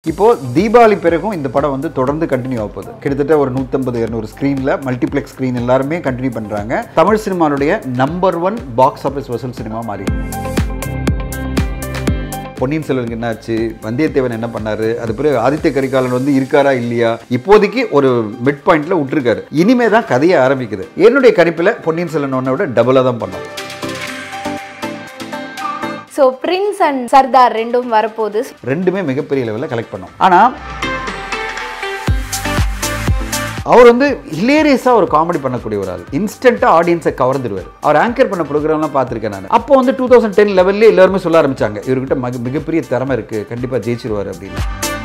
இப்போ தீபாவளி பிறகும் இந்த படம் வந்து தொடர்ந்து கண்டினியூ ஆக போகுது கிட்டத்தட்ட ஒரு நூற்றம்பது இரநூறு ஸ்க்ரீனில் மல்டிப்ளெக்ஸ் ஸ்க்ரீன் எல்லாருமே கண்டினியூ பண்ணுறாங்க தமிழ் சினிமாவுடைய நம்பர் ஒன் பாக்ஸ் ஆஃபீஸ் வசூல் சினிமா மாறி பொன்னியின் செல்வனுக்கு என்னாச்சு வந்தியத்தேவன் என்ன பண்ணாரு அது பிறகு ஆதித்ய கரிகாலன் வந்து இருக்காரா இல்லையா இப்போதைக்கு ஒரு மிட் பாயிண்ட்ல விட்டுருக்காரு இனிமே தான் கதையை ஆரம்பிக்குது என்னுடைய கணிப்பில் பொன்னியின் செல்வன் ஒன்றை விட டபுளாக தான் பண்ணோம் ஸோ பிரின்ஸ் அண்ட் சர்தார் ரெண்டும் வரப்போகுது ரெண்டுமே மிகப்பெரிய லெவலில் கலெக்ட் பண்ணோம் ஆனால் அவர் வந்து ஹிலேரியஸாக ஒரு காமெடி பண்ணக்கூடிய ஒரு ஆள் இன்ஸ்டண்ட்டாக ஆடியன்ஸை கவர்ந்துடுவார் அவர் ஆங்கர் பண்ண ப்ரோக்ராம்லாம் பார்த்துருக்கேன் நான் அப்போ வந்து டூ தௌசண்ட் டென் லெவல்லே எல்லாருமே சொல்ல ஆரம்பிச்சாங்க இவர்கிட்ட மிக மிகப்பெரிய திறமை இருக்குது கண்டிப்பாக ஜெயிச்சிருவார் அப்படின்னு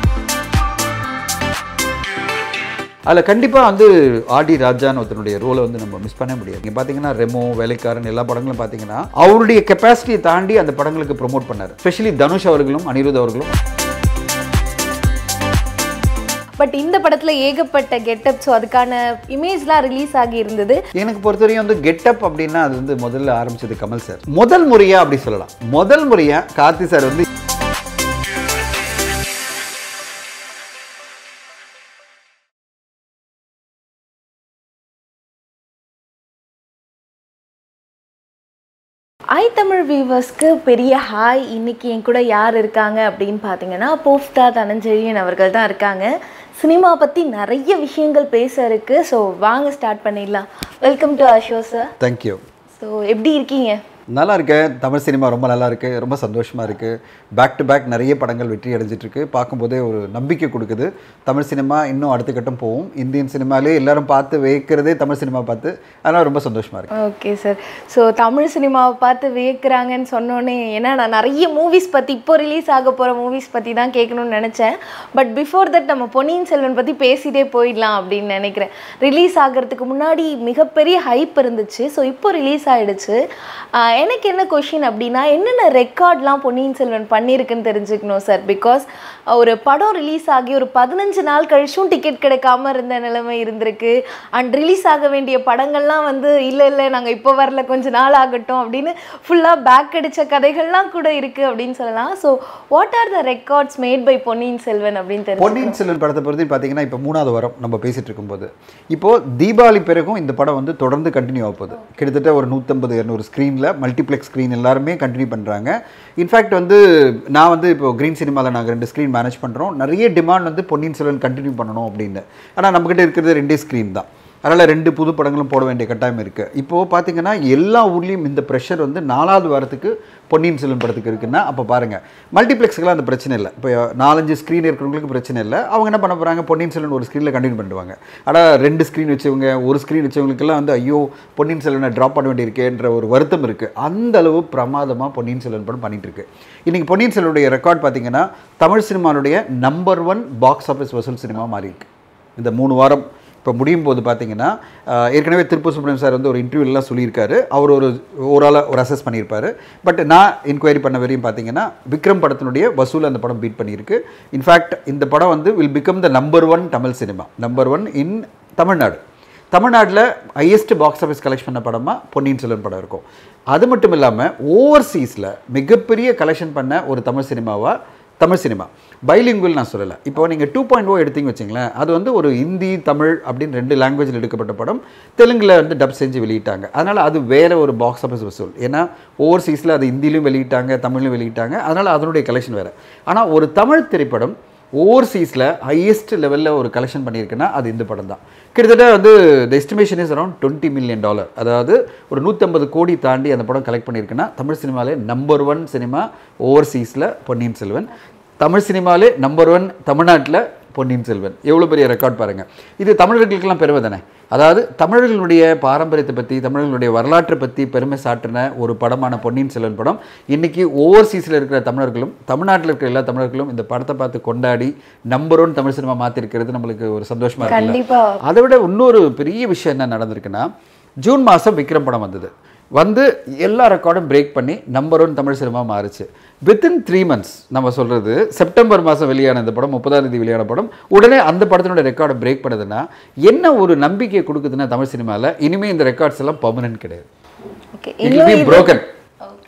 அதில் கண்டிப்பாக வந்து ஆடி ராஜான்னு ஒருத்தனுடைய ரோலை வந்து நம்ம மிஸ் பண்ண முடியாது நீங்கள் பார்த்தீங்கன்னா ரெமோ வேலைக்காரன் எல்லா படங்களும் பார்த்தீங்கன்னா அவருடைய கெப்பாசிட்டியை தாண்டி அந்த படங்களுக்கு ப்ரோமோட் பண்ணார் ஸ்பெஷலி தனுஷ் அவர்களும் அனிருத் அவர்களும் பட் இந்த படத்துல ஏகப்பட்ட கெட்டப் ஸோ அதுக்கான இமேஜ்லாம் ரிலீஸ் ஆகி இருந்தது எனக்கு பொறுத்தவரையும் வந்து கெட்டப் அப்படின்னா அது வந்து முதல்ல ஆரம்பிச்சது கமல் சார் முதல் முறையா அப்படி சொல்லலாம் முதல் முறையா கார்த்தி சார் வந்து ஐ தமிழ் வியூவர்ஸ்க்கு பெரிய ஹாய் இன்னைக்கு என் கூட யார் இருக்காங்க அப்படின்னு பார்த்தீங்கன்னா போஃப்தா தனஞ்செழியன் அவர்கள் தான் இருக்காங்க சினிமா பற்றி நிறைய விஷயங்கள் பேச இருக்கு ஸோ வாங்க ஸ்டார்ட் பண்ணிடலாம் welcome to a show sir thank you so எப்படி இருக்கீங்க நல்லா இருக்கேன் தமிழ் சினிமா ரொம்ப நல்லா இருக்கு ரொம்ப சந்தோஷமா இருக்கு பேக் டு பேக் நிறைய படங்கள் வெற்றி அடைஞ்சிட்டு இருக்கு பார்க்கும்போதே ஒரு நம்பிக்கை கொடுக்குது தமிழ் சினிமா இன்னும் அடுத்த கட்டம் போகும் இந்தியன் சினிமாலே எல்லாரும் பார்த்து வைக்கிறதே தமிழ் சினிமா பார்த்து அதனால் ரொம்ப சந்தோஷமா இருக்கு ஓகே சார் ஸோ தமிழ் சினிமாவை பார்த்து வியக்கிறாங்கன்னு சொன்னோன்னே ஏன்னா நான் நிறைய மூவிஸ் பற்றி இப்போ ரிலீஸ் ஆக போகிற மூவிஸ் பற்றி தான் கேட்கணும்னு நினச்சேன் பட் பிஃபோர் தட் நம்ம பொன்னியின் செல்வன் பற்றி பேசிட்டே போயிடலாம் அப்படின்னு நினைக்கிறேன் ரிலீஸ் ஆகிறதுக்கு முன்னாடி மிகப்பெரிய ஹைப் இருந்துச்சு ஸோ இப்போ ரிலீஸ் ஆகிடுச்சு எனக்கு என்ன கொஷின் அப்படின்னா என்னென்ன ரெக்கார்ட்லாம் பொன்னியின் செல்வன் பண்ணியிருக்குன்னு தெரிஞ்சுக்கணும் சார் பிகாஸ் ஒரு படம் ரிலீஸ் ஆகி ஒரு பதினஞ்சு நாள் கழிச்சும் டிக்கெட் கிடைக்காம இருந்த நிலைமை இருந்திருக்கு அண்ட் ரிலீஸ் ஆக வேண்டிய படங்கள்லாம் வந்து இல்லை இல்லை நாங்கள் இப்போ வரல கொஞ்ச நாள் ஆகட்டும் அப்படின்னு ஃபுல்லாக பேக் அடித்த கதைகள்லாம் கூட இருக்குது அப்படின்னு சொல்லலாம் so what are the records made by Ponniyin Selvan அப்படின்னு தெரிஞ்சு பொன்னியின் செல்வன் படத்தை பொறுத்து பார்த்தீங்கன்னா இப்போ மூணாவது வாரம் நம்ம பேசிட்டு இருக்கும்போது இப்போ தீபாவளி பிறகும் இந்த படம் வந்து தொடர்ந்து கண்டினியூ ஆக போகுது கிட்டத்தட்ட ஒரு நூற்றம்பது இரநூறு ஸ்க்ரீனில் மல்டிப்ளெக்ஸ் ஸ்க்ரீன் எல்லாருமே கண்டினியூ பண்ணுறாங்க இன்ஃபேக்ட் வந்து நான் வந்து இப்போ க்ரீன் சினிமாவில் நாங்கள் ரெண்டு ஸ்க்ரீன் மேனேஜ் பண்ணுறோம் நிறைய டிமாண்ட் வந்து பொன்னியின் செல்வன் கண்டினியூ பண்ணணும் அப்படின்னு ஆனால் நம்மக்கிட்ட இருக்கிறது ரெண்டே ஸ்க்ரீன் தான் அதனால் ரெண்டு புது படங்களும் போட வேண்டிய கட்டாயம் இருக்குது இப்போது பார்த்தீங்கன்னா எல்லா ஊர்லேயும் இந்த ப்ரெஷர் வந்து நாலாவது வாரத்துக்கு பொன்னியின் செல்வன் படத்துக்கு இருக்குன்னா அப்போ பாருங்கள் மல்டிப்ளெக்ஸுக்கெல்லாம் அந்த பிரச்சனை இல்லை இப்போ நாலஞ்சு ஸ்க்ரீன் இருக்கிறவங்களுக்கு பிரச்சனை இல்லை அவங்க என்ன பண்ண போகிறாங்க பொன்னியின் செல்வன் ஒரு ஸ்க்ரீனில் கண்டினியூ பண்ணுவாங்க ஆனால் ரெண்டு ஸ்க்ரீன் வச்சவங்க ஒரு ஸ்க்ரீன் வச்சவங்களுக்கெல்லாம் வந்து ஐயோ பொன்னியின் செல்வனை ட்ராப் பண்ண வேண்டியிருக்கேன்ற ஒரு வருத்தம் இருக்குது அந்த அளவு பிரமாதமாக பொன்னியின் செல்வன் படம் பண்ணிட்டு இருக்கு இன்றைக்கி பொன்னியின் செல்வனுடைய ரெக்கார்ட் பார்த்தீங்கன்னா தமிழ் சினிமானுடைய நம்பர் ஒன் பாக்ஸ் ஆஃபீஸ் வசூல் சினிமா மாறி இருக்கு இந்த மூணு வாரம் இப்போ முடியும் போது பார்த்தீங்கன்னா ஆஹ், ஏற்கனவே திருப்பூர் சுப்ரமணியம் சார் வந்து ஒரு இன்டர்வியூலாம் சொல்லியிருக்காரு அவர் ஒரு ஓவராலாக ஒரு அசஸ் பண்ணியிருப்பாரு பட் நான் என்கொயரி பண்ண வரையும் பார்த்தீங்கன்னா விக்ரம் படத்தினுடைய வசூல் அந்த படம் பீட் பண்ணியிருக்கு இன்ஃபேக்ட் இந்த படம் வந்து will become the number one Tamil cinema number one in Tamil Nadu தமிழ்நாட்டில் ஹையஸ்ட் பாக்ஸ் ஆஃபீஸ் கலெக்ஷன் பண்ண படமாக பொன்னியின் செல்வன் படம் இருக்கும் அது மட்டும் இல்லாமல் ஓவர்சீஸில் மிகப்பெரிய கலெக்ஷன் பண்ண ஒரு தமிழ் சினிமாவாக தமிழ் சினிமா பைலிங்குவல் நான் சொல்லலை இப்போ நீங்கள் டூ பாயிண்ட் ஓ எடுத்தீங்க வச்சுங்களேன் அது வந்து ஒரு ஹிந்தி தமிழ் அப்படின்னு ரெண்டு லாங்குவேஜில் எடுக்கப்பட்ட படம் தெலுங்கில் வந்து டப் செஞ்சு வெளியிட்டாங்க அதனால் அது வேறு ஒரு பாக்ஸ் ஆஃபீஸ் வசூல் ஏன்னா ஓவர்சீஸில் அது ஹிந்திலையும் வெளியிட்டாங்க தமிழ்லையும் வெளியிட்டாங்க அதனால் அதனுடைய கலெக்ஷன் வேறு ஆனால் ஒரு தமிழ் திரைப்படம் ஓவர்சீஸில் ஹையஸ்ட் லெவலில் ஒரு கலெக்ஷன் பண்ணியிருக்குன்னா அது இந்த படம் தான் கிட்டத்தட்ட வந்து the estimation is around twenty million dollar அதாவது ஒரு நூற்றம்பது கோடி தாண்டி அந்த படம் கலெக்ட் பண்ணியிருக்குன்னா தமிழ் சினிமாலே நம்பர் ஒன் சினிமா ஓவர்சீஸில் பொன்னியின் செல்வன் தமிழ் சினிமாலே நம்பர் ஒன் தமிழ்நாட்டில் பொன்னியின் செல்வன் எவ்வளோ பெரிய ரெக்கார்ட் பாருங்கள் இது தமிழர்களுக்கெல்லாம் பெருமை தானே அதாவது தமிழர்களுடைய பாரம்பரியத்தை பற்றி தமிழர்களுடைய வரலாற்றை பற்றி பெருமை சாற்றின ஒரு படமான பொன்னியின் செல்வன் படம் இன்னைக்கு ஓவர்சீஸில் இருக்கிற தமிழர்களும் தமிழ்நாட்டில் இருக்கிற எல்லா தமிழர்களும் இந்த படத்தை பார்த்து கொண்டாடி நம்பர் ஒன் தமிழ் சினிமா மாற்றிருக்கிறது நம்மளுக்கு ஒரு சந்தோஷமா இருக்குல்ல கண்டிப்பா அதை விட இன்னொரு பெரிய விஷயம் என்ன நடந்திருக்குன்னா ஜூன் மாதம் விக்ரம் படம் வந்தது வந்து எல்லா ரெக்கார்டும் பிரேக் பண்ணி நம்பர் ஒன் தமிழ் சினிமா மாறுச்சு வித்தின் த்ரீ மந்த்ஸ் நம்ம சொல்கிறது செப்டம்பர் மாதம் வெளியான இந்த படம் முப்பதாம் தேதி வெளியான படம் உடனே அந்த படத்தினுடைய ரெக்கார்டை பிரேக் பண்ணுதுன்னா என்ன ஒரு நம்பிக்கையை கொடுக்குதுன்னா தமிழ் சினிமாவில் இனிமேல் இந்த ரெக்கார்ட்ஸ் எல்லாம் பர்மனன்ட் கிடையாது okay it will be broken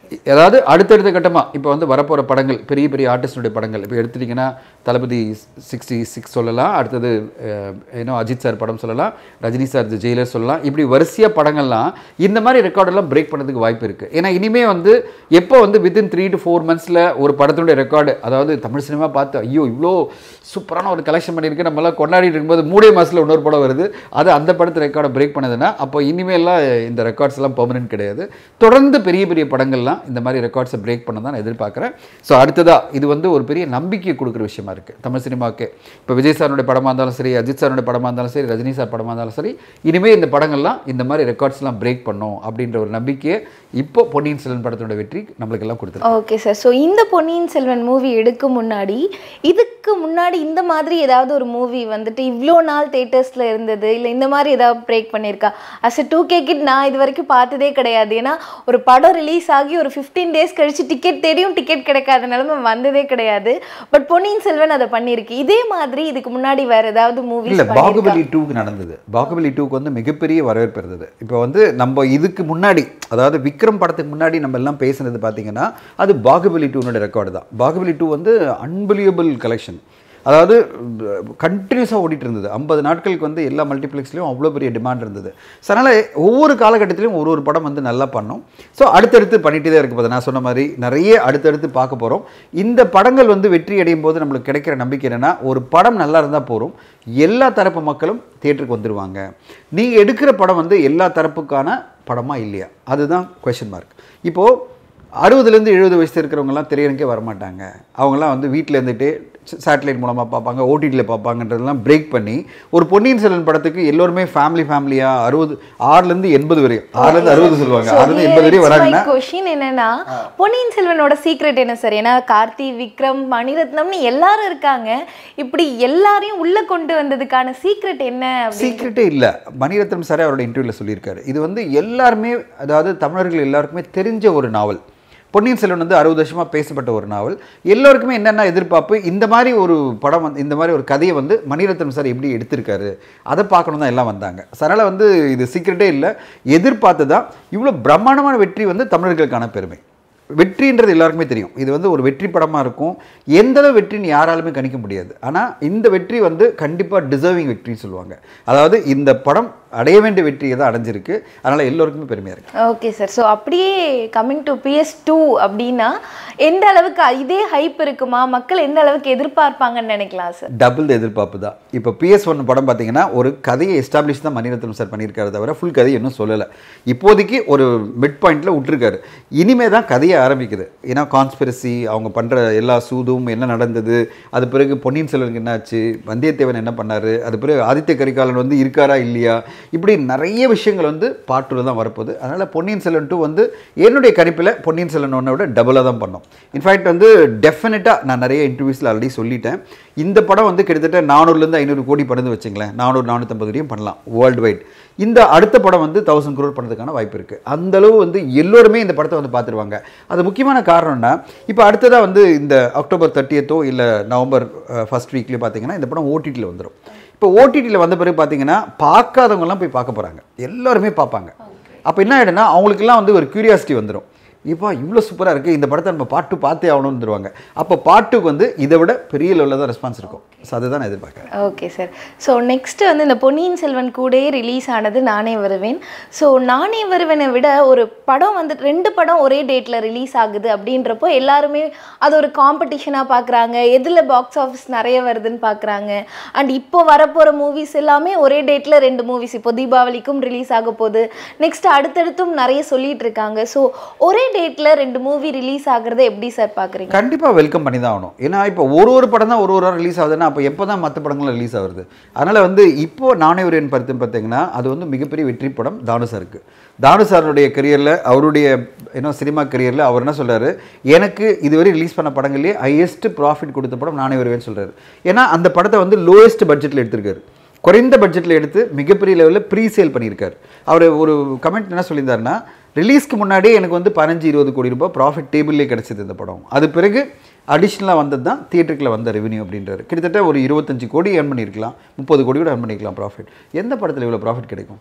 அதாவது அடுத்தடுத்த கட்டமாக இப்போ வந்து வரப்போகிற படங்கள் பெரிய பெரிய ஆர்டிஸ்டுடைய படங்கள் இப்போ எடுத்துட்டிங்கன்னா தளபதி சிக்ஸ்டி சிக்ஸ் சொல்லலாம் அடுத்தது ஏன்னோ அஜித் சார் படம் சொல்லலாம் ரஜினி சார் ஜெயிலர் சொல்லலாம் இப்படி வரிசையாக படங்கள்லாம் இந்த மாதிரி ரெக்கார்டெல்லாம் பிரேக் பண்ணதுக்கு வாய்ப்பு இருக்குது ஏன்னா இனிமே வந்து எப்போ வந்து வித்தின் த்ரீ டு ஃபோர் மந்த்ஸில் ஒரு படத்தினுடைய ரெக்கார்டு அதாவது தமிழ் சினிமா பார்த்து ஐயோ இவ்வளோ சூப்பரான ஒரு கலெக்ஷன் பண்ணியிருக்கு நம்மளாம் கொண்டாடிட்டு இருக்கும்போது மூடே மாதத்தில் இன்னொரு படம் வருது அது அந்த படத்து ரெக்கார்டை பிரேக் பண்ணதுன்னா அப்போ இனிமேல்லாம் இந்த ரெக்கார்ட்ஸ் எல்லாம் பெர்மனெண்ட் கிடையாது தொடர்ந்து பெரிய பெரிய படங்கள்லாம் இந்த மாதிரி ரெக்கார்ட்ஸை பிரேக் பண்ண தான் நான் எதிர்பார்க்குறேன் ஸோ அடுத்ததா இது வந்து ஒரு பெரிய நம்பிக்கை கொடுக்குற விஷயமா இருக்குது தமிழ் சினிமாவுக்கு இப்போ விஜய் சாருடைய படமாக இருந்தாலும் சரி அஜித் சாருடைய படமாக இருந்தாலும் சரி ரஜினி சார் படமாக இருந்தாலும் சரி இனிமேல் இந்த படங்கள்லாம் இந்த மாதிரி ரெக்கார்ட்ஸ்லாம் பிரேக் பண்ணும் அப்படின்ற ஒரு நம்பிக்கையை இப்போ பொன்னியின் செல்வன் படத்தோட வெற்றி நம்மளுக்கு எல்லாம் கொடுத்துருக்கு ஓகே சார் ஸோ இந்த பொன்னியின் செல்வன் மூவி எடுக்கும் முன்னாடி இதுக்கு முன்னாடி இந்த மாதிரி ஏதாவது ஒரு மூவி வந்துட்டு இவ்வளோ நாள் தேட்டர்ஸில் இருந்தது இல்லை இந்த மாதிரி ஏதாவது பிரேக் பண்ணியிருக்கா as a two K kid நான் இது வரைக்கும் பார்த்ததே கிடையாது ஏன்னா ஒரு படம் ரிலீஸ் ஆகி ஒரு ஃபிஃப்டீன் டேஸ் கழிச்சு டிக்கெட் தேடியும் டிக்கெட் கிடைக்காத நிலைமை வந்ததே கிடையாது பட் பொன்னியின் செல்வன் அதை பண்ணியிருக்கு இதே மாதிரி இதுக்கு முன்னாடி வேற ஏதாவது இல்லை மூவிஸ் பாகுபலி டூக்கு நடந்தது பாகுபலி டூக்கு வந்து மிகப்பெரிய வரவேற்பு இருந்தது இப்போ வந்து நம்ம இதுக்கு முன்னாடி அதாவது விக்ரம் படத்துக்கு முன்னாடி நம்ம எல்லாம் பேசுனது பார்த்தீங்கன்னா அது பாகுபலி டூனோட ரெக்கார்டு தான் பாகுபலி டூ வந்து அன்பிலியபிள் கலெக்ஷன் அதாவது கண்டினியூஸாக ஓடிட்டு இருந்தது ஐம்பது நாட்களுக்கு வந்து எல்லா மல்டிப்ளெக்ஸ்லையும் அவ்வளோ பெரிய டிமாண்ட் இருந்தது ஸோ அதனால் ஒவ்வொரு காலகட்டத்திலையும் ஒரு ஒரு படம் வந்து நல்லா பண்ணோம் ஸோ அடுத்தடுத்து பண்ணிகிட்டே தான் இருக்க போது நான் சொன்ன மாதிரி நிறைய அடுத்தடுத்து பார்க்க போகிறோம் இந்த படங்கள் வந்து வெற்றி அடையும் போது நம்மளுக்கு கிடைக்கிற நம்பிக்கை என்னென்னா ஒரு படம் நல்லா இருந்தால் போதும் எல்லா தரப்பு மக்களும் தியேட்டருக்கு வந்துடுவாங்க நீங்கள் எடுக்கிற படம் வந்து எல்லா தரப்புக்கான படமாக இல்லையா அதுதான் கொஷின் மார்க் இப்போது அறுபதுலேருந்து எழுபது வயசு இருக்கிறவங்கலாம் திரையரங்கே வரமாட்டாங்க அவங்களாம் வந்து வீட்டில் இருந்துட்டு சேட்டலைட் மூலமாக பார்ப்பாங்க ஓடிடியில் பார்ப்பாங்கன்றதெல்லாம் பிரேக் பண்ணி ஒரு பொன்னியின் செல்வன் படத்துக்கு எல்லோருமே ஃபேமிலி ஃபேமிலியாக அறுபது ஆறுலேருந்து எண்பது வரையும் ஆறுலேருந்து அறுபது சொல்லுவாங்க ஆறுலேருந்து எண்பது வரையும் வராங்கன்னா கொஷின் என்னன்னா பொன்னியின் செல்வனோட சீக்ரெட் என்ன சார் ஏன்னா கார்த்தி விக்ரம் மணிரத்னம்னு எல்லாரும் இருக்காங்க இப்படி எல்லாரையும் உள்ள கொண்டு வந்ததுக்கான சீக்ரெட் என்ன அப்படி சீக்ரெட்டே இல்லை மணிரத்னம் சாரே அவரோட இன்டர்வியூவில் சொல்லியிருக்காரு இது வந்து எல்லாருமே அதாவது தமிழர்கள் எல்லாருக்குமே தெரிஞ்ச ஒரு நாவல் பொன்னியின் செல்வன் வந்து அறுபது வருஷமாக பேசப்பட்ட ஒரு நாவல் எல்லோருக்குமே என்னென்ன எதிர்பார்ப்பு இந்த மாதிரி ஒரு படம் வந்து இந்த மாதிரி ஒரு கதையை வந்து மணிரத்னம் சார் எப்படி எடுத்திருக்காரு அதை பார்க்கணும் தான் எல்லாம் வந்தாங்க அதனால் வந்து இது சீக்ரெட்டே இல்லை எதிர்பார்த்து தான் இவ்வளோ பிரம்மாண்டமான வெற்றி வந்து தமிழர்களுக்கான பெருமை வெற்றின்றது எல்லாருக்குமே தெரியும் இது வந்து ஒரு வெற்றி படமாக இருக்கும் எந்த அளவு வெற்றின்னு யாராலுமே கணிக்க முடியாது ஆனால் இந்த வெற்றி வந்து கண்டிப்பாக டிசர்விங் வெற்றின்னு சொல்லுவாங்க அதாவது இந்த படம் அடைய வேண்டிய வெற்றியை தான் அடைஞ்சிருக்கு அதனால் எல்லோருக்குமே பெருமையாக இருக்குது ஓகே சார் ஸோ அப்படியே கம்மிங் டு பிஎஸ் டூ அப்படின்னா எந்த அளவுக்கு இதே ஹைப் இருக்குமா மக்கள் எந்த அளவுக்கு எதிர்பார்ப்பாங்கன்னு நினைக்கலாம் சார் டபுள் எதிர்பார்ப்பு தான் இப்போ பிஎஸ் ஒன் படம் பார்த்தீங்கன்னா ஒரு கதையை எஸ்டாப்ளிஷ் தான் மணிரத்னம் சார் பண்ணியிருக்காரு தவிர ஃபுல் கதையை இன்னும் சொல்லலை இப்போதைக்கு ஒரு மிட் பாயிண்டில் விட்டுருக்காரு இனிமே தான் கதையை ஆரம்பிக்குது ஏன்னா கான்ஸ்பிரசி அவங்க பண்ணுற எல்லா சூதும் என்ன நடந்தது அது பிறகு பொன்னியின் செல்வனுக்கு என்னாச்சு வந்தியத்தேவன் என்ன பண்ணாரு அது பிறகு ஆதித்ய கரிகாலன் வந்து இருக்காரா இல்லையா இப்படி நிறைய விஷயங்கள் வந்து பாட்டில் தான் வரப்போகுது அதனால் பொன்னியின் செல்வன் டூ வந்து என்னுடைய கணிப்பில் பொன்னியின் செல்வன் ஒன்றை விட டபுளாக தான் பண்ணோம் இன்ஃபேக்ட் வந்து டெஃபினட்டாக நான் நிறைய இன்டர்வியூஸில் ஆல்ரெடி சொல்லிட்டேன் இந்த படம் வந்து கிட்டத்தட்ட நானூறுலேருந்து ஐநூறு கோடி பண்ணுது வச்சுங்களேன் நானூறு நானூற்றம்பது வரையும் பண்ணலாம் வேர்ல்டு வைட் இந்த அடுத்த படம் வந்து தௌசண்ட் crore பண்ணுறதுக்கான வாய்ப்பு இருக்குது அந்த அளவு வந்து எல்லோருமே இந்த படத்தை வந்து பார்த்துருவாங்க அது முக்கியமான காரணம்னா இப்போ அடுத்ததாக வந்து இந்த அக்டோபர் தேர்ட்டியத்தோ இல்லை நவம்பர் ஃபர்ஸ்ட் வீக்லேயோ பார்த்தீங்கன்னா இந்த படம் ஓடிடியில் வந்துடும் இப்போ ஓடிடியில் வந்த பிறகு பார்த்தீங்கன்னா பார்க்காதவங்கலாம் போய் பார்க்க போகிறாங்க எல்லாருமே பார்ப்பாங்க அப்போ என்ன ஆகிடும்னா அவங்களுக்குலாம் வந்து ஒரு கியூரியாசிட்டி வந்துடும் இப்போ இவ்வளோ சூப்பராக இருக்குது இந்த படத்தை நம்ம பாட்டு பார்த்தே ஆகணும்னு வந்துருவாங்க அப்போ பாட்டுக்கு வந்து இதை விட பெரிய லெவலில் தான் ரெஸ்பான்ஸ் இருக்கும் ஸோ அதுதான் நான் எதிர்பார்க்குறேன் ஓகே சார் ஸோ நெக்ஸ்ட் வந்து இந்த பொன்னியின் செல்வன் கூடயே ரிலீஸ் ஆனது நானே வருவேன் ஸோ நானே வருவேனை விட ஒரு படம் வந்து ரெண்டு படம் ஒரே டேட்டில் ரிலீஸ் ஆகுது அப்படின்றப்போ எல்லாருமே அது ஒரு காம்படிஷனாக பார்க்குறாங்க எதில் பாக்ஸ் ஆஃபீஸ் நிறைய வருதுன்னு பார்க்குறாங்க அண்ட் இப்போ வரப்போகிற மூவிஸ் எல்லாமே ஒரே டேட்டில் ரெண்டு மூவிஸ் இப்போ தீபாவளிக்கும் ரிலீஸ் ஆக போகுது நெக்ஸ்ட் அடுத்தடுத்தும் நிறைய சொல்லிட்டு இருக்காங்க ஸோ ஒரே டேட்டில் ரெண்டு மூவி ரிலீஸ் ஆகுறத எப்படி சார் பார்க்குறீங்க கண்டிப்பாக வெல்கம் பண்ணி தான் ஆகணும் ஏன்னா இப்போ ஒரு ஒரு படம் தான் ஒரு ஒரு வாரம் ரிலீஸ் ஆகுதுன்னா அப்போ எப்போ தான் மற்ற படங்களும் ரிலீஸ் ஆகுது அதனால் வந்து இப்போ நானே ஒரு என் பருத்து பார்த்தீங்கன்னா அது வந்து மிகப்பெரிய வெற்றி படம் தானு சாருக்கு தானு சாருடைய கரியரில் அவருடைய என்ன சினிமா கரியரில் அவர் என்ன சொல்றாரு எனக்கு இதுவரை ரிலீஸ் பண்ண படங்கள்லேயே ஹையஸ்ட் ப்ராஃபிட் கொடுத்த படம் நானே வருவேன்னு சொல்றாரு ஏன்னா அந்த படத்தை வந்து லோயஸ்ட் பட்ஜெட்டில் எடுத்திருக்காரு குறைந்த பட்ஜெட்டில் எடுத்து மிகப்பெரிய லெவலில் ப்ரீ சேல் பண்ணியிருக்காரு அவர் ஒரு கமெண்ட் என்ன சொல்லியிருந்தாருன்னா ரிலீஸ்க்கு முன்னாடியே எனக்கு வந்து பதினஞ்சு இருபது கோடி ரூபாய் ப்ராஃபிட் டேபிள்லேயே கிடச்சிது இந்த படம் அது பிறகு அடிஷ்னலாக வந்தது தான் தியேட்டருக்குள்ள வந்த ரெவன்யூ அப்படின்றாரு கிட்டத்தட்ட ஒரு இருபத்தஞ்சு கோடி ஏர்ன் பண்ணியிருக்கலாம் முப்பது கோடி கூட ஏர்ன் பண்ணிக்கலாம் ப்ராஃபிட் எந்த படத்தில் இவ்வளோ ப்ராஃபிட் கிடைக்கும்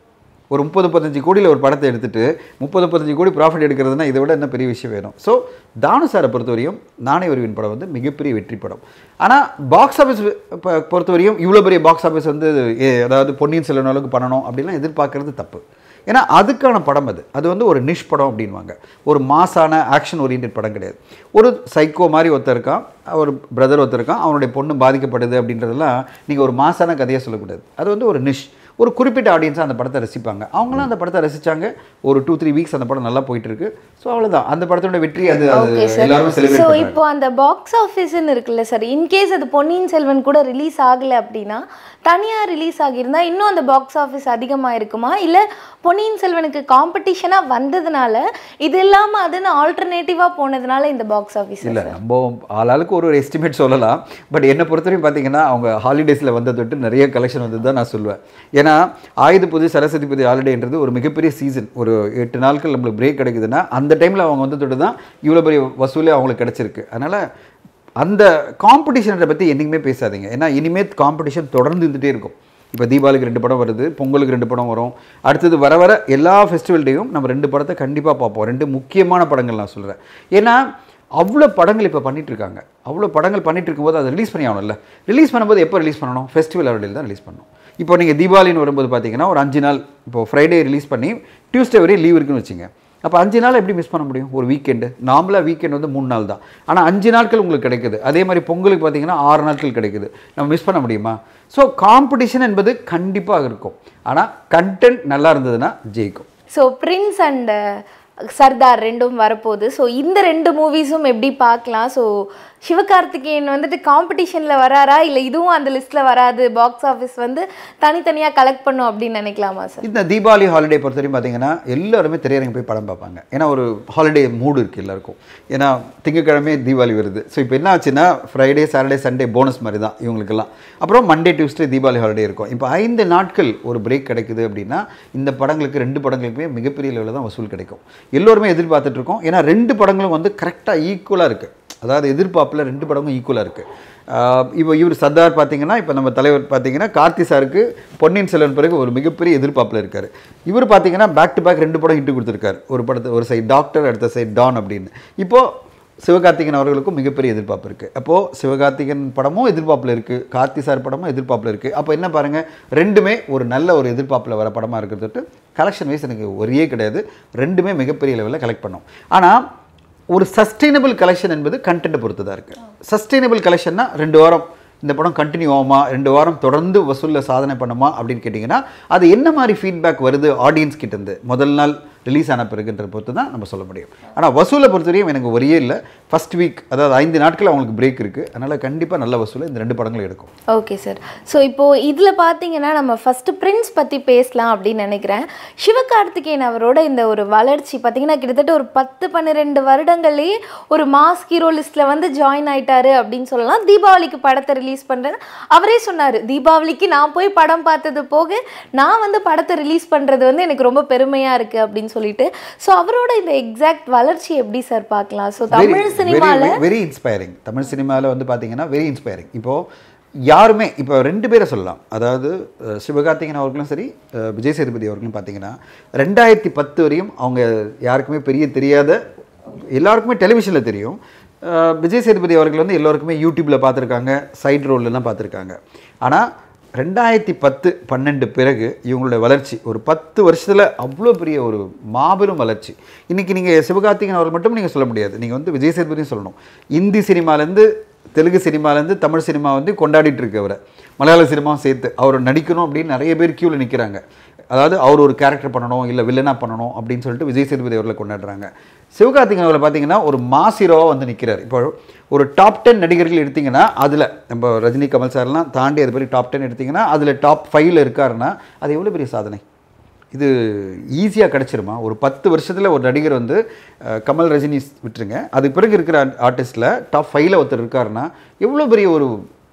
ஒரு முப்பது முப்பத்தஞ்சு கோடியில் ஒரு படத்தை எடுத்துட்டு முப்பது முப்பத்தஞ்சு கோடி ப்ராஃபிட் எடுக்கிறதுனா இதை விட என்ன பெரிய விஷயம் வேணும் ஸோ தானு சாரை பொறுத்தவரையும் நானே ஒருவின் படம் வந்து மிகப்பெரிய வெற்றி படம் ஆனால் பாக்ஸ் ஆஃபீஸ் பொறுத்தவரையும் இவ்வளோ பெரிய பாக்ஸ் ஆஃபீஸ் வந்து ஏ, அதாவது பொன்னியின் செல்வன் அளவுக்கு பண்ணணும் அப்படிலாம் எதிர்பார்க்கறது தப்பு ஏன்னா அதுக்கான படம் அது அது வந்து ஒரு நிஷ் படம் அப்படின்வாங்க ஒரு மாசான ஆக்ஷன் ஓரியன்ட் படம் கிடையாது ஒரு சைக்கோ மாதிரி ஒருத்தர் இருக்கான் ஒரு பிரதர் ஒருத்தர் இருக்கான் அவனுடைய பொண்ணு பாதிக்கப்படுது அப்படின்றதெல்லாம் நீங்கள் ஒரு மாசான கதையை சொல்லக்கூடாது அது வந்து ஒரு நிஷ் ஒரு குறிப்பிட்ட ஆடியன்ஸாக அந்த படத்தை ரசிப்பாங்க அவங்களும் அந்த படத்தை ரசிச்சாங்க ஒரு டூ த்ரீ வீக்ஸ் அந்த படம் நல்லா போயிட்டு இருக்கு ஸோ அவ்வளோதான் அந்த படத்தோட வெற்றி அது அது ஓகே சார் எல்லாரும் ஸோ செலிப்ரேட் பண்ணுறாங்க இப்போ அந்த பாக்ஸ் ஆஃபீஸ்னு இருக்குல்ல சார் இன்கேஸ் அது பொன்னியின் செல்வன் கூட ரிலீஸ் ஆகலை அப்படின்னா தனியாக ரிலீஸ் ஆகியிருந்தா இன்னும் அந்த பாக்ஸ் ஆஃபீஸ் அதிகமாக இருக்குமா இல்லை பொன்னியின் செல்வனுக்கு காம்படிஷனாக வந்ததுனால இது இல்லாமல் அதுன்னு ஆல்டர்னேட்டிவாக போனதுனால இந்த பாக்ஸ் ஆஃபீஸ் இல்லை நம்ம ஆளாளுக்கு ஒரு ஒரு எஸ்டிமேட் சொல்லலாம் பட் என்னை பொறுத்தவரையும் பார்த்தீங்கன்னா அவங்க ஹாலிடேஸில் வந்த தொட்டு நிறைய கலெக்ஷன் வந்து தான் நான் சொல்லுவேன் ஏன்னா ஆயுத புது சரஸ்வதி புது ஹாலிடேன்றது ஒரு மிகப்பெரிய சீசன் ஒரு எட்டு நாட்கள் நம்மளுக்கு பிரேக் கிடைக்குதுன்னா அந்த டைமில் அவங்க வந்து தொட்டு தான் இவ்வளோ பெரிய வசூலே அவங்களுக்கு கிடச்சிருக்கு அதனால் அந்த காம்படிஷனை பற்றி என்றைக்குமே பேசாதீங்க ஏன்னா இனிமேல் காம்படிஷன் தொடர்ந்து இருந்துகிட்டே இருக்கும் இப்போ தீபாவளிக்கு ரெண்டு படம் வருது பொங்கலுக்கு ரெண்டு படம் வரும் அடுத்தது வர வர எல்லா ஃபெஸ்டிவல் டேயும் நம்ம ரெண்டு படத்தை கண்டிப்பாக பார்ப்போம் ரெண்டு முக்கியமான படங்கள் நான் சொல்கிறேன் ஏன்னா அவ்வளோ படங்கள் இப்போ பண்ணிட்டு இருக்காங்க அவ்வளோ படங்கள் பண்ணிட்டு இருக்கும்போது அதை ரிலீஸ் பண்ணி ஆகணும்ல ரிலீஸ் பண்ணும்போது எப்போ ரிலீஸ் பண்ணணும் ஃபெஸ்டிவல் அவர்களில் தான் ரிலீஸ் பண்ணணும் இப்போ நீங்கள் தீபாவளின்னு வரும்போது பார்த்தீங்கன்னா ஒரு அஞ்சு நாள் இப்போ ஃப்ரைடே ரிலீஸ் பண்ணி டியூஸ்டே வரையும் லீவ் இருக்குன்னு வச்சுங்க அப்போ அஞ்சு நாள் எப்படி மிஸ் பண்ண முடியும் ஒரு வீக்கெண்டு நார்மலாக வீக்கெண்ட் வந்து மூணு நாள் தான் ஆனால் அஞ்சு நாட்கள் உங்களுக்கு கிடைக்குது அதே மாதிரி பொங்கலுக்கு பார்த்தீங்கன்னா ஆறு நாட்கள் கிடைக்குது நம்ம மிஸ் பண்ண முடியுமா ஸோ காம்படிஷன் என்பது கண்டிப்பாக இருக்கும் ஆனால் கண்டென்ட் நல்லா இருந்ததுன்னா ஜெயிக்கும் ஸோ பிரின்ஸ் அண்ட் சர்தார் ரெண்டும் வரப்போகுது ஸோ இந்த ரெண்டு மூவிஸும் எப்படி பார்க்கலாம் ஸோ சிவகார்த்திகேயன் வந்துட்டு காம்படிஷனில் வராரா இல்லை இதுவும் அந்த லிஸ்ட்டில் வராது பாக்ஸ் ஆஃபீஸ் வந்து தனித்தனியாக கலெக்ட் பண்ணும் அப்படின்னு நினைக்கலாமா சார் இந்த தீபாவளி ஹாலிடே பொறுத்தவரையும் பார்த்தீங்கன்னா எல்லாருமே திரையரங்கு போய் படம் பார்ப்பாங்க ஏன்னா ஒரு ஹாலிடே மூடு இருக்குது எல்லாருக்கும் ஏன்னா திங்கக்கிழமை தீபாவளி வருது ஸோ இப்போ என்ன ஆச்சுன்னா ஃப்ரைடே சாட்டர்டே சண்டே போனஸ் மாதிரி தான் இவங்களுக்கெல்லாம் அப்புறம் மண்டே டியூஸ்டே தீபாவளி ஹாலிடே இருக்கும் இப்போ ஐந்து நாட்கள் ஒரு பிரேக் கிடைக்குது அப்படின்னா இந்த படங்களுக்கு ரெண்டு படங்களுக்குமே மிகப்பெரிய லெவலில் தான் வசூல் கிடைக்கும் எல்லோருமே எதிர்பார்த்துட்டு இருக்கோம் ஏன்னா ரெண்டு படங்களும் வந்து கரெக்டாக ஈக்குவலாக இருக்குது அதாவது எதிர்பார்ப்பில் ரெண்டு படமும் ஈக்குவலாக இருக்குது இப்போ இவர் சர்தார் பார்த்தீங்கன்னா இப்போ நம்ம தலைவர் பார்த்தீங்கன்னா கார்த்தி சாருக்கு பொன்னியின் செல்வன் பிறகு ஒரு மிகப்பெரிய எதிர்பார்ப்பில் இருக்கார் இவர் பார்த்தீங்கன்னா பேக் டு பேக் ரெண்டு படம் ஹிட்டு கொடுத்துருக்காரு ஒரு படத்தை ஒரு சைடு டாக்டர் அடுத்த சைடு டான் அப்படின்னு இப்போது சிவகார்த்திகேயன் அவர்களுக்கும் மிகப்பெரிய எதிர்பார்ப்பு இருக்குது அப்போது சிவகார்த்திகேயன் படமும் எதிர்பார்ப்பில் இருக்குது கார்த்தி சார் படமும் எதிர்பார்ப்பில் இருக்குது அப்போ என்ன பாருங்கள் ரெண்டுமே ஒரு நல்ல ஒரு எதிர்பார்ப்பில் வர படமாக இருக்கிறது கலெக்ஷன் வைஸ் எனக்கு ஒரே கிடையாது ரெண்டுமே மிகப்பெரிய லெவலில் கலெக்ட் பண்ணோம் ஆனால் ஒரு சஸ்டைனபிள் கலெக்ஷன் என்பது கண்டென்ட்டை பொறுத்து தான் இருக்குது சஸ்டைனபிள் கலெக்ஷன்னா ரெண்டு வாரம் இந்த படம் கண்டினியூ ஆகுமா ரெண்டு வாரம் தொடர்ந்து வசூலில் சாதனை பண்ணுமா அப்படின்னு கேட்டிங்கன்னா அது என்ன மாதிரி ஃபீட்பேக் வருது ஆடியன்ஸ் கிட்டேருந்து முதல் நாள் ரிலீஸ் ஆன பிறகுன்ற பொறுத்து தான் நம்ம சொல்ல முடியும் ஆனால் வசூலை பொறுத்தவரையும் எனக்கு ஒரே இல்லை ஃபர்ஸ்ட் வீக் அதாவது ஐந்து நாட்கள் அவங்களுக்கு பிரேக் இருக்குது அதனால் கண்டிப்பாக நல்ல வசூலை இந்த ரெண்டு படங்களும் எடுக்கும் ஓகே சார் ஸோ இப்போது இதில் பார்த்தீங்கன்னா நம்ம ஃபஸ்ட்டு பிரின்ஸ் பற்றி பேசலாம் அப்படின்னு நினைக்கிறேன் சிவகார்த்திகேயன் அவரோட இந்த ஒரு வளர்ச்சி பார்த்தீங்கன்னா கிட்டத்தட்ட ஒரு பத்து பன்னிரெண்டு வருடங்கள்லேயே ஒரு மாஸ் ஹீரோ லிஸ்ட்டில் வந்து ஜாயின் ஆயிட்டாரு அப்படின்னு சொல்லலாம் தீபாவளிக்கு படத்தை ரிலீஸ் பண்ணுறேன் அவரே சொன்னார் தீபாவளிக்கு நான் போய் படம் பார்த்தது போக நான் வந்து படத்தை ரிலீஸ் பண்ணுறது வந்து எனக்கு ரொம்ப பெருமையாக இருக்குது அப்படின்னு சொல்லிட்டு ஸோ அவரோட இந்த எக்ஸாக்ட் வளர்ச்சி எப்படி சார் பார்க்கலாம் ஸோ தமிழ் சினிமாவில் வெரி இன்ஸ்பைரிங் தமிழ் சினிமாவில் வந்து பார்த்தீங்கன்னா வெரி இன்ஸ்பைரிங் இப்போது யாருமே இப்போ ரெண்டு பேரை சொல்லலாம் அதாவது அஹ், சிவகார்த்திகேயன் அவர்களும் சரி அஹ், விஜய் சேதுபதி அவர்களும் பார்த்தீங்கன்னா ரெண்டாயிரத்தி பத்து வரையும் அவங்க யாருக்குமே பெரிய தெரியாத எல்லாருக்குமே டெலிவிஷனில் தெரியும் அஹ், விஜய் சேதுபதி அவர்கள் வந்து எல்லோருக்குமே யூடியூப்பில் பார்த்துருக்காங்க சைட் ரோல்லாம் பார்த்துருக்காங்க ஆனால் ரெண்டாயிரத்தி பத்து பன்னெண்டு பிறகு இவங்களுடைய வளர்ச்சி ஒரு பத்து வருஷத்தில் அவ்வளோ பெரிய ஒரு மாபெரும் வளர்ச்சி இன்றைக்கி நீங்கள் சிவகார்த்திகேயன் அவர்கள் மட்டும் நீங்கள் சொல்ல முடியாது நீங்கள் வந்து விஜய் சேதுபதியும் சொல்லணும் இந்தி சினிமாலேருந்து தெலுங்கு சினிமாலேருந்து தமிழ் சினிமா வந்து கொண்டாடிட்டு இருக்கு அவரை மலையாள சினிமாவும் சேர்த்து அவர் நடிக்கணும் அப்படின்னு நிறைய பேர் க்யூவில் நிற்கிறாங்க அதாவது அவர் ஒரு கேரக்டர் பண்ணணும் இல்லை வில்லனாக பண்ணணும் அப்படின்னு சொல்லிட்டு விஜய் சேதுபதி அவர்களை கொண்டாடுறாங்க சிவகார்த்திகேயன் அவர்களை பார்த்தீங்கன்னா ஒரு மாஸ் ஹீரோவாக வந்து நிற்கிறார் இப்போ ஒரு டாப் டென் நடிகர்கள் எடுத்தீங்கன்னா அதில் நம்ம ரஜினி கமல் சார்லாம் தாண்டி அது மாதிரி டாப் டென் எடுத்தீங்கன்னா அதில் டாப் ஃபைவ்ல இருக்காருன்னா அது எவ்வளோ பெரிய சாதனை இது ஈஸியாக கிடச்சிருமா ஒரு பத்து வருஷத்தில் ஒரு நடிகர் வந்து அஹ், கமல் ரஜினி விட்டுருங்க அதுக்கு பிறகு இருக்கிற ஆர்டிஸ்ட்டில் டாப் ஃபைவ்ல ஒருத்தர் இருக்காருன்னா எவ்வளோ பெரிய ஒரு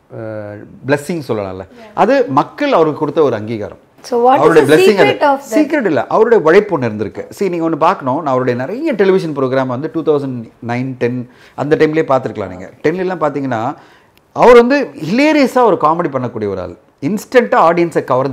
பிளஸ்ஸிங் சொல்லலாம்ல அது மக்கள் அவருக்கு கொடுத்த ஒரு அங்கீகாரம் ஸோ வாட் அவருடைய is blessing secret of secret இல்லை அவருடைய உழைப்பு ஒன்று இருந்திருக்கு சரி நீங்கள் ஒன்று பார்க்கணும் நான் அவருடைய நிறைய டெலிவிஷன் ப்ரோக்ராம் வந்து டூ தௌசண்ட் நைன் டென் அந்த டைம்லேயே பார்த்துருக்கலாம் நீங்கள் டென்லாம் பார்த்தீங்கன்னா அவர் வந்து ஹிலேரியஸாக ஒரு காமெடி பண்ணக்கூடிய ஒரு ஆள் இன்ஸ்டண்ட்டாக ஆடியன்ஸை கவர்ந்துடுவார்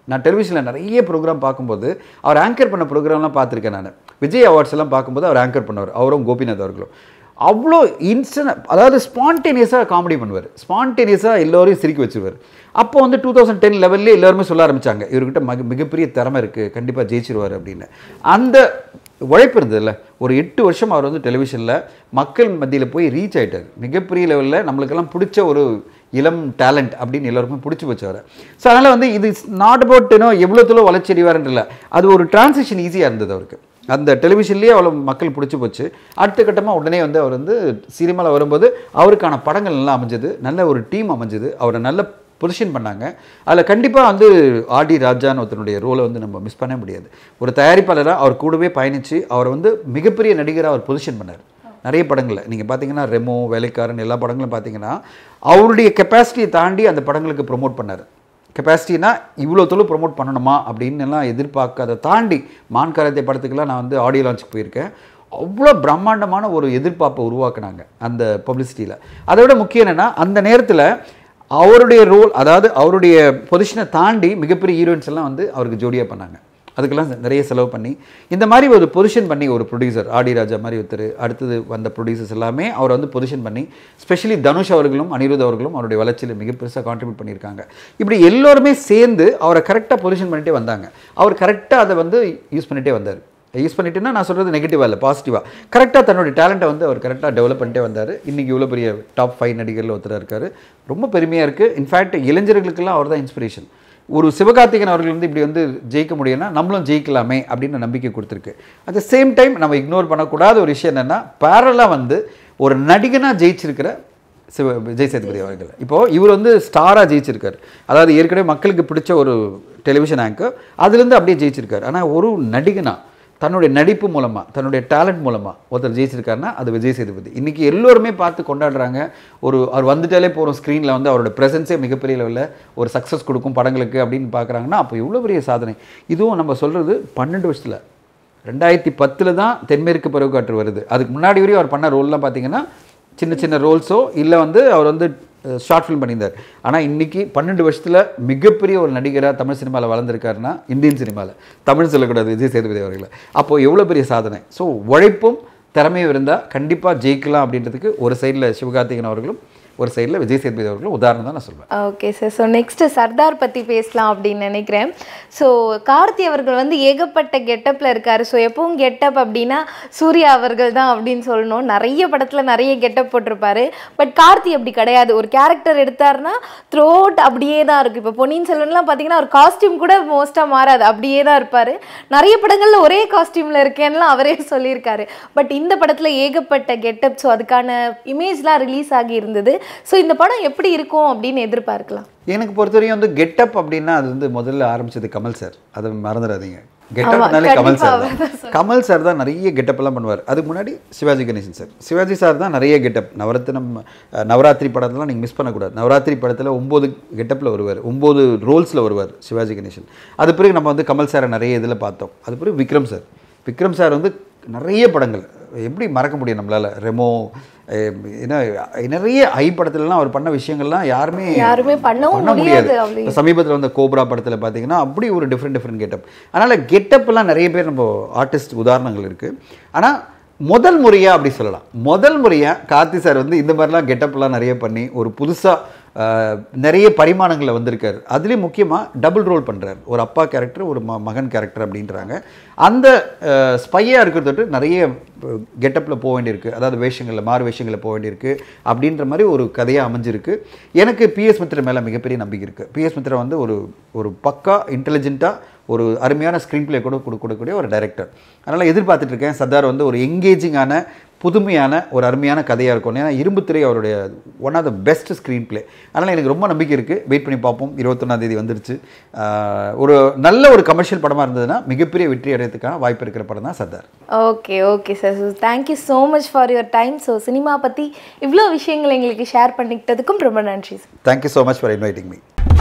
நான் டெலிவிஷனில் நிறைய ப்ரோக்ராம் பார்க்கும்போது அவர் ஆங்கர் பண்ண ப்ரோக்ராம்லாம் பார்த்துருக்கேன் நான் விஜய் அவார்ட்ஸ் எல்லாம் பார்க்கும்போது அவர் ஆங்கர் பண்ணவர் அவரும் கோபிநாத் அவர்களும் அவ்வளோ இன்ஸ்டன்ட் அதாவது ஸ்பான்டேனியஸாக காமெடி பண்ணுவார் ஸ்பான்டேனியஸாக எல்லோரையும் சிரிக்க வச்சிருவார் அப்போ வந்து டூ தௌசண்ட் டென் லெவல்லே எல்லாருமே சொல்ல ஆரம்பிச்சாங்க இவர்கிட்ட மிக மிகப்பெரிய திறமை இருக்குது கண்டிப்பாக ஜெயிச்சிருவார் அப்படின்னு அந்த உழைப்பு இருந்ததுல்ல ஒரு எட்டு வருஷம் அவர் வந்து டெலிவிஷனில் மக்கள் மத்தியில் போய் ரீச் ஆயிட்டார் மிகப்பெரிய லெவலில் நம்மளுக்கெல்லாம் பிடிச்ச ஒரு இளம் டேலண்ட் அப்படின்னு எல்லாருக்கும் பிடிச்சி போச்சு அவரை ஸோ அதனால் வந்து இது நாட் அபவுட் இன்னோ எவ்வளோ தூரம் வளர்ச்சி அடைவாருன்றல அது ஒரு டிரான்சிஷன் ஈஸியாக இருந்தது அவருக்கு அந்த டெலிவிஷன்லேயே அவ்வளோ மக்கள் பிடிச்சி போச்சு அடுத்த கட்டமாக உடனே வந்து அவர் வந்து சினிமாவில் வரும்போது அவருக்கான படங்கள் நல்லா அமைஞ்சது நல்ல ஒரு டீம் அமைஞ்சது அவரை நல்ல பொசிஷன் பண்ணாங்க அதில் கண்டிப்பாக வந்து ஆர்டி ராஜான்னு ஒருத்தனுடைய ரோலை வந்து நம்ம மிஸ் பண்ண முடியாது ஒரு தயாரிப்பாளராக அவர் கூடவே பயணித்து அவரை வந்து மிகப்பெரிய நடிகராக அவர் பொசிஷன் பண்ணார் நிறைய படங்களில் நீங்கள் பார்த்தீங்கன்னா ரெமோ வேலைக்காரன் எல்லா படங்களும் பார்த்தீங்கன்னா அவருடைய கெப்பாசிட்டியை தாண்டி அந்த படங்களுக்கு ப்ரொமோட் பண்ணார் கெப்பாசிட்டினா இவ்வளோ தொழில் ப்ரொமோட் பண்ணணுமா அப்படின்னு எல்லாம் எதிர்பார்க்காத தாண்டி மான் கராத்தே படத்துக்கெல்லாம் நான் வந்து ஆடியோ லான்ச்சுக்கு போயிருக்கேன் அவ்வளோ பிரம்மாண்டமான ஒரு எதிர்பார்ப்பை உருவாக்குனாங்க அந்த பப்ளிசிட்டியில் அதை விட முக்கியம் என்னென்னா அந்த நேரத்தில் அவருடைய ரோல் அதாவது அவருடைய பொசிஷனை தாண்டி மிகப்பெரிய ஹீரோயின்ஸ் எல்லாம் வந்து அவருக்கு ஜோடியாக பண்ணாங்க அதுக்கெல்லாம் நிறைய செலவு பண்ணி இந்த மாதிரி ஒரு பொசிஷன் பண்ணி ஒரு ப்ரொடியூசர் ஆடி ராஜா மாதிரி ஒருத்தர் அடுத்தது வந்த ப்ரொடியூசர்ஸ் எல்லாமே அவரை வந்து பொசிஷன் பண்ணி ஸ்பெஷலி தனுஷ் அவர்களும் அனிருத் அவர்களும் அவருடைய வளர்ச்சியில் மிக பெருசாக கான்ட்ரிபியூட் பண்ணியிருக்காங்க இப்படி எல்லோருமே சேர்ந்து அவரை கரெக்டாக பொசிஷன் பண்ணிட்டே வந்தாங்க அவர் கரெக்டாக அதை வந்து யூஸ் பண்ணிட்டே வந்தார் யூஸ் பண்ணிட்டுன்னா நான் சொல்கிறது நெகட்டிவாக இல்லை பாசிட்டிவாக கரெக்டாக தன்னுடைய டேலண்ட்டை வந்து அவர் கரெக்டாக டெவலப் பண்ணிட்டே வந்தார் இன்றைக்கி இவ்வளோ பெரிய டாப் ஃபைவ் நடிகரில் ஒருத்தர் இருக்கார் ரொம்ப பெருமையாக இருக்குது இன்ஃபேக்ட் இளைஞர்களுக்கெல்லாம் அவர் தான் இன்ஸ்பிரேஷன் ஒரு சிவகார்த்திகன் அவர்கள் வந்து இப்படி வந்து ஜெயிக்க முடியும்னா நம்மளும் ஜெயிக்கலாமே அப்படின்னு நம்பிக்கை கொடுத்துருக்கு அட் த சேம் டைம் நம்ம இக்னோர் பண்ணக்கூடாத ஒரு விஷயம் என்னென்னா பேரலாக வந்து ஒரு நடிகனாக ஜெயிச்சிருக்கிற சிவ விஜய் சேதுபதி அவர்கள் இப்போது இவர் வந்து ஸ்டாராக ஜெயிச்சிருக்காரு அதாவது ஏற்கனவே மக்களுக்கு பிடிச்ச ஒரு டெலிவிஷன் ஆங்கர் அதுலேருந்து அப்படியே ஜெயிச்சிருக்காரு ஆனால் ஒரு நடிகனா தன்னுடைய நடிப்பு மூலமாக தன்னுடைய டேலண்ட் மூலமாக ஒருத்தர் ஜெயிச்சிருக்காருன்னா அது விஜய் சேதுபதி இன்றைக்கி எல்லோருமே பார்த்து கொண்டாடுறாங்க ஒரு அவர் வந்துட்டாலே போகிறோம் ஸ்க்ரீனில் வந்து அவரோட ப்ரெசன்ஸே மிகப்பெரிய லெவலில் ஒரு சக்ஸஸ் கொடுக்கும் படங்களுக்கு அப்படின்னு பார்க்குறாங்கன்னா அப்போ எவ்வளோ பெரிய சாதனை இதுவும் நம்ம சொல்கிறது பன்னெண்டு வருஷத்தில் ரெண்டாயிரத்தி பத்தில் தான் தென்மேற்கு பருவக்காற்று வருது அதுக்கு முன்னாடி வரையும் அவர் பண்ண ரோல்லாம் பார்த்தீங்கன்னா சின்ன சின்ன ரோல்ஸோ இல்லை வந்து அவர் வந்து ஷார்ட் ஃபிலிம் பண்ணியிருந்தார் ஆனால் இன்றைக்கி பன்னெண்டு வருஷத்தில் மிகப்பெரிய ஒரு நடிகராக தமிழ் சினிமாவில் வளர்ந்துருக்காருன்னா இந்தியன் சினிமாவில் தமிழ் சொல்லக்கூடாது விஜய் சேதுபதி அவர்களை அப்போது எவ்வளோ பெரிய சாதனை ஸோ உழைப்பும் திறமையும் இருந்தால் கண்டிப்பாக ஜெயிக்கலாம் அப்படின்றதுக்கு ஒரு சைடில் சிவகார்த்திகன் அவர்களும் ஒரு சைடில் விஜய் சேதுபதி அவர்களும் உதாரணம் தான் நான் சொல்வேன் okay sir so next Sardar பற்றி பேசலாம் அப்படின்னு நினைக்கிறேன் ஸோ கார்த்தி அவர்கள் வந்து ஏகப்பட்ட கெட்டப்பில் இருக்கார் ஸோ எப்பவும் கெட்டப் அப்படின்னா சூர்யா அவர்கள் தான் அப்படின்னு சொல்லணும் நிறைய படத்தில் நிறைய கெட்டப் போட்டிருப்பாரு பட் கார்த்தி அப்படி கிடையாது ஒரு கேரக்டர் எடுத்தாருன்னா த்ரோட் அப்படியே தான் இருக்குது இப்போ பொன்னியின் செல்வன்லாம் பார்த்தீங்கன்னா ஒரு காஸ்டியூம் கூட மோஸ்ட்டாக மாறாது அப்படியே தான் இருப்பார் நிறைய படங்களில் ஒரே காஸ்டியூமில் இருக்கேன்லாம் அவரே சொல்லியிருக்காரு பட் இந்த படத்தில் ஏகப்பட்ட கெட்டப் ஸோ அதுக்கான இமேஜ்லாம் ரிலீஸ் ஆகி இருந்தது ஸோ இந்த படம் எப்படி இருக்கும் அப்படின்னு எதிர்பார்க்கலாம் எனக்கு பொறுத்தவரையும் வந்து கெட்டப் அப்படின்னா அது வந்து முதல்ல ஆரம்பிச்சது கமல் சார் அதை மறந்துடாதீங்க ஆமா, கெட்டப்னாலே கமல் கண்டிப்பா சார் தான் கமல் சார் தான் நிறைய கெட்டப் எல்லாம் பண்ணுவார் அதுக்கு முன்னாடி சிவாஜி கணேசன் சார் சிவாஜி சார் தான் நிறைய கெட்டப் நவரத்தினம் அஹ், நவராத்திரி படத்தெல்லாம் நீங்கள் மிஸ் பண்ணக்கூடாது நவராத்திரி படத்தில் ஒம்பது கெட்டப்பில் வருவார் ஒம்பது ரோல்ஸில் வருவார் சிவாஜி கணேசன் அது பிறகு நம்ம வந்து கமல் சாரை நிறைய இதில் பார்த்தோம் அது பிறகு விக்ரம் சார் விக்ரம் சார் வந்து நிறைய படங்கள் எப்படி மறக்க முடியும் நம்மளால் ரெமோ அஹ், என்ன நிறைய ஐ படத்துலலாம் அவர் பண்ண விஷயங்கள்லாம் யாருமே யாருமே பண்ணவும் பண்ண முடியாது முடியாது அப்படி இப்ப சமீபத்தில் வந்த கோப்ரா படத்தில் பார்த்தீங்கன்னா அப்படி ஒரு டிஃப்ரெண்ட் டிஃப்ரெண்ட் கெட்டப் அதனால் கெட்டப்லாம் நிறைய பேர் நம்ம ஆர்டிஸ்ட் உதாரணங்கள் இருக்குது ஆனால் முதல் முறையாக அப்படி சொல்லலாம் முதல் முறையாக கார்த்தி சார் வந்து இந்த மாதிரிலாம் கெட்டப்லாம் நிறைய பண்ணி ஒரு புதுசாக நிறைய பரிமாணங்களில் வந்திருக்காரு அதுலேயும் முக்கியமாக டபுள் ரோல் பண்ணுறாரு ஒரு அப்பா கேரக்டர் ஒரு ம மகன் கேரக்டர் அப்படின்றாங்க அந்த ஸ்பையாக இருக்கிறத விட்டு நிறைய கெட்டப்பில் போக வேண்டியிருக்கு அதாவது வேஷங்களில் மாறு வேஷங்களில் போக வேண்டியிருக்கு அப்படின்ற மாதிரி ஒரு கதையாக அமைஞ்சிருக்கு எனக்கு பிஎஸ் மித்ரா மேலே மிகப்பெரிய நம்பிக்கை இருக்குது பிஎஸ் மித்ரா வந்து ஒரு ஒரு பக்கா இன்டெலிஜென்ட்டாக ஒரு அருமையான ஸ்க்ரீன் ப்ளே கூட கொடு- கொடுக்கக்கூடிய ஒரு டைரக்டர் அதனால் எதிர்பார்த்துட்டு இருக்கேன் சர்தார் வந்து ஒரு எங்கேஜிங்கான புதுமையான ஒரு அருமையான கதையாக இருக்கும் ஏன்னா இரும்புத்திரை அவருடைய one of the best screenplay அதனால் எனக்கு ரொம்ப நம்பிக்கை இருக்குது வெயிட் பண்ணி பார்ப்போம் இருபத்தொன்னாம் தேதி வந்துருச்சு ஆஹ் ஒரு நல்ல ஒரு கமர்ஷியல் படமாக இருந்ததுன்னா மிகப்பெரிய வெற்றி அடையறதுக்கான வாய்ப்பு இருக்கிற படம் தான் Sardar okay okay sir so thank you so much for your time so cinema பற்றி இவ்வளோ விஷயங்கள் எங்களுக்கு ஷேர் பண்ணிக்கிட்டதுக்கும் ரொம்ப நன்றி sir thank you so much for inviting me